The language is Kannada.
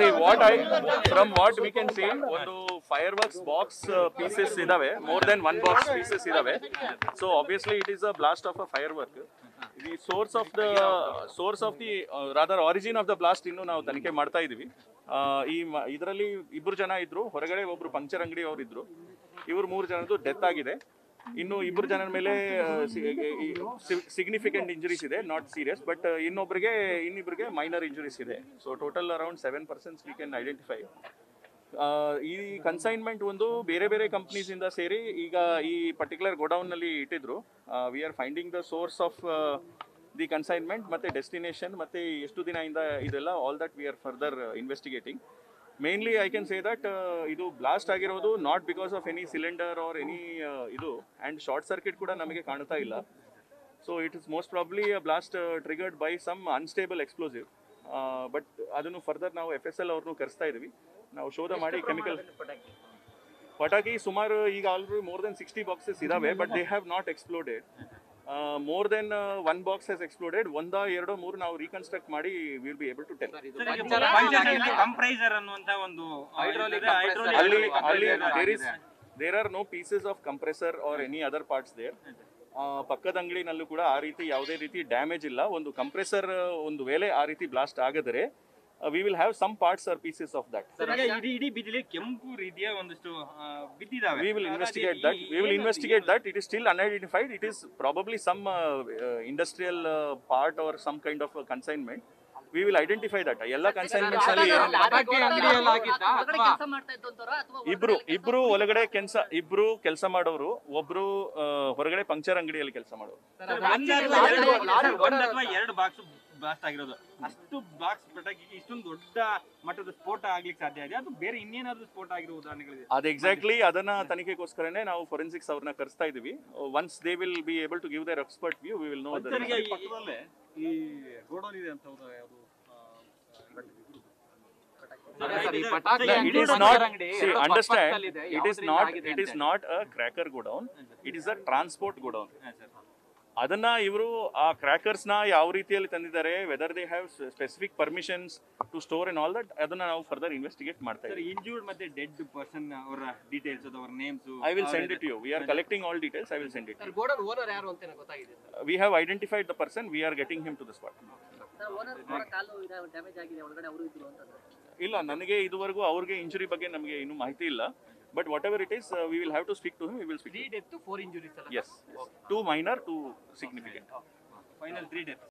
C what I from what we can see ಒಂದು ಫೈರ್ ವರ್ಕ್ಸ್ ಬಾಕ್ಸ್ ಪೀಸಸ್ ಇದಾವೆ more than one box pieces ಇದಾವೆ so obviously it is a blast of a firework the source of the source of the rather origin of the blast ಇನ್ನು ನಾವು ತನಿಖೆ ಮಾಡ್ತಾ ಇದೀವಿ ಆ, ಈ ಇದರಲ್ಲಿ ಇಬ್ರು ಜನ ಇದ್ರು ಹೊರಗಡೆ ಒಬ್ರು ಪಂಕ್ಚರ್ ಅಂಗಡಿ ಅವ್ರು ಇದ್ರು ಇವ್ರು ಮೂರು ಜನದ್ದು ಡೆತ್ ಆಗಿದೆ ಇನ್ನು ಇಬ್ಬರು ಜನರ ಮೇಲೆ ಸಿಗ್ನಿಫಿಕೆಂಟ್ ಇಂಜುರೀಸ್ ಇದೆ ನಾಟ್ ಸೀರಿಯಸ್ ಬಟ್ ಇನ್ನೊಬ್ಬರಿಗೆ ಇನ್ನಿಬ್ಬರಿಗೆ ಮೈನರ್ ಇಂಜುರೀಸ್ ಇದೆ so total around seven percents we can identify ಈ ಕನ್ಸೈನ್ಮೆಂಟ್ ಒಂದು ಬೇರೆ ಬೇರೆ ಕಂಪ್ನೀಸ್ ಇಂದ ಸೇರಿ ಈಗ ಈ ಪರ್ಟಿಕ್ಯುಲರ್ ಗೋಡೌನ್ ನಲ್ಲಿ ಇಟ್ಟಿದ್ರು we are finding the source of the consignment ಮತ್ತೆ ಡೆಸ್ಟಿನೇಷನ್ ಮತ್ತೆ ಎಷ್ಟು ದಿನ ಇಂದ ಇದೆಲ್ಲ all that we are further investigating mainly I can say that ಇದು ಬ್ಲಾಸ್ಟ್ ಆಗಿರೋದು not because of any cylinder or any ಇದು ಆ್ಯಂಡ್ ಶಾರ್ಟ್ ಸರ್ಕ್ಯೂಟ್ ಕೂಡ ನಮಗೆ ಕಾಣ್ತಾ ಇಲ್ಲ so it is most probably blast triggered by some unstable explosive but ಅದನ್ನು ಫರ್ದರ್ ನಾವು ಎಫ್ ಎಸ್ ಎಲ್ ಅವ್ರನ್ನು ಕರೆಸ್ತಾ ಇದೀವಿ ನಾವು ಶೋಧ ಮಾಡಿ ಕೆಮಿಕಲ್ ಪಟಾಕಿ ಸುಮಾರು ಈಗ already more than sixty boxes ಇದಾವೆ but they have not exploded more than one box has exploded ಒಂದ ಎರಡೋ ಮೂರು ನಾವು ರೀಕನ್ಸ್ಟ್ರಕ್ಟ್ ಮಾಡಿ will be able to tell compressor ಅನ್ನುವಂತ ಒಂದು Hydraulic ಅಲ್ಲಿ compressor. ಅಲ್ಲಿ compressor there is there are no pieces of compressor or any other parts there ಪಕ್ಕದ ಅಂಗಡಿನಲ್ಲೂ ಕೂಡ ಆ ರೀತಿ ಯಾವುದೇ ರೀತಿ ಡ್ಯಾಮೇಜ್ ಇಲ್ಲ ಒಂದು ಕಂಪ್ರೆಸರ್ ಒಂದು ವೇಳೆ ಆ ರೀತಿ ಬ್ಲಾಸ್ಟ್ ಆಗಿದ್ರೆ we will have some parts or pieces of that ಈಗ ಇಡೀ ಇಡೀ ಬಿದ್ದಿಲಿ ಕೆಂಪು ರೀತಿಯ ಒಂದಷ್ಟು ಆ, ಬಿದ್ದಿದಾವೆ we will ಹಾಗಾಗಿ investigate ಈ- that we will ಏನದು investigate that it is still unidentified it is probably some uh, uh, industrial uh, part or some kind of a consignment we will identify that ಎಲ್ಲ ಕನ್ಸೈನ್ಮೆಂಟ್ಸ್ ಅಲ್ಲಿ ಏನ್- ಪಟಾಕಿ ಅಂಗಡಿಯಲ್ಲಿ ಆಗಿದ್ದ ಹೊರಗಡೆ ಅಥವಾ ಕೆಲಸ ಮಾಡ್ತಾ ಇದ್ದಂತವ್ರ ಅಥವಾ ಇಬ್ರು ಇಬ್ರು ಒಳಗಡೆ ಕೆಲಸ ಇಬ್ರು ಕೆಲಸ ಮಾಡೋರು ಒಬ್ರು ಆ, ಹೊರಗಡೆ ಪಂಕ್ಚರ್ ಅಂಗಡಿಯಲ್ಲಿ ಕೆಲಸ ಮಾಡೋರು ಒಂದ್ ಅಥವಾ ಎರಡು ಒಂದ್ ಅಥವಾ ಎರಡು ಬಾಕ್ಸ್ ಬ್ಲಾಸ್ಟ್ ಆಗಿರೋದು ಅಷ್ಟು ಬಾಕ್ಸ್ ಪಟಾಕಿ ಇಷ್ಟೊಂದು ದೊಡ್ಡ ಮಟ್ಟದ ಸ್ಫೋಟ ಆಗ್ಲಿಕ್ಕೆ ಸಾಧ್ಯ ಇದೆ ಅದು ಬೇರೆ ಇನ್ನೇನಾದ್ರೂ ಸ್ಫೋಟ ಆಗಿರೋ ಉದಾಹರಣೆಗಳಿದೆ ಅದು ಎಕ್ಸಾಕ್ಟ್ಲಿ ಅದನ್ನ ತನಿಖೆಗೋಸ್ಕರನೇ ನಾವು ಫೊರೆನ್ಸಿಕ್ಸ್ ಅವ್ರನ್ನ ಕರೆಸ್ತಾ ಇದೀವಿ once they will be able to give their expert view we will know ಪಂಚರ್ಗೆ ಈ- ಪಕ್ಕದಲ್ಲೇ ಈ ಗೋಡೌನ್ ಇದೆ ಅಂತ ಹೌದಾ ಯಾವುದು ಸರ್, ಈ ಪಟಾಕಿ it ಅಂಗಡಿ, is ಪಂಚರ್ not ಅಂಗಡಿ see ಎರಡು understand ಪಕ್ಕದಲ್ಲಿದೆ. it is ಯಾವ್ದ್ರಿಂದ not ಆಗಿದೆ it is ಅಂತ. not a cracker godown it is a transport godown ಹಾ, ಸರ್. ಅದನ್ನ ಇವರು ಆ ಕ್ರ್ಯಾಕರ್ಸ್ ನ ಯಾವ ರೀತಿಯಲ್ಲಿ ತಂದಿದ್ದಾರೆ whether they have specific permissions to store and all that ಅದನ್ನ ನಾವು ಫರ್ದರ್ ಇನ್ವೆಸ್ಟಿಗೇಟ್ ಮಾಡ್ತಾ ಸರ್ ಇದ್ದೀವಿ ಇಂಜೂರ್ಡ್ ಮತ್ತೆ ಡೆಡ್ ಪರ್ಸನ್ ಅವರ ಡೀಟೇಲ್ಸ್ ಅವರ names I will send it you we are collecting all details I will send it sir godown owner ಯಾರು ಅಂತ ಗೊತ್ತಾಗಿದೆ sir we have identified the person we are getting him to the spot sir owner ಕೂಡ ಕಾಲು ಡ್ಯಾಮೇಜ್ ಆಗಿದೆ ಒಳಗಡೆ ಅವರು ಇದ್ರು ಅಂತ ಸರ್ ಇಲ್ಲ ನನಗೆ ಇದುವರೆಗೂ ಅವ್ರಿಗೆ ಇಂಜುರಿ ಬಗ್ಗೆ ನಮಗೆ ಇನ್ನೂ ಮಾಹಿತಿ ಇಲ್ಲ but whatever it is we will have to speak to him we will speak three death four injuries ಅಲ್ಲ as two minor two significant final three days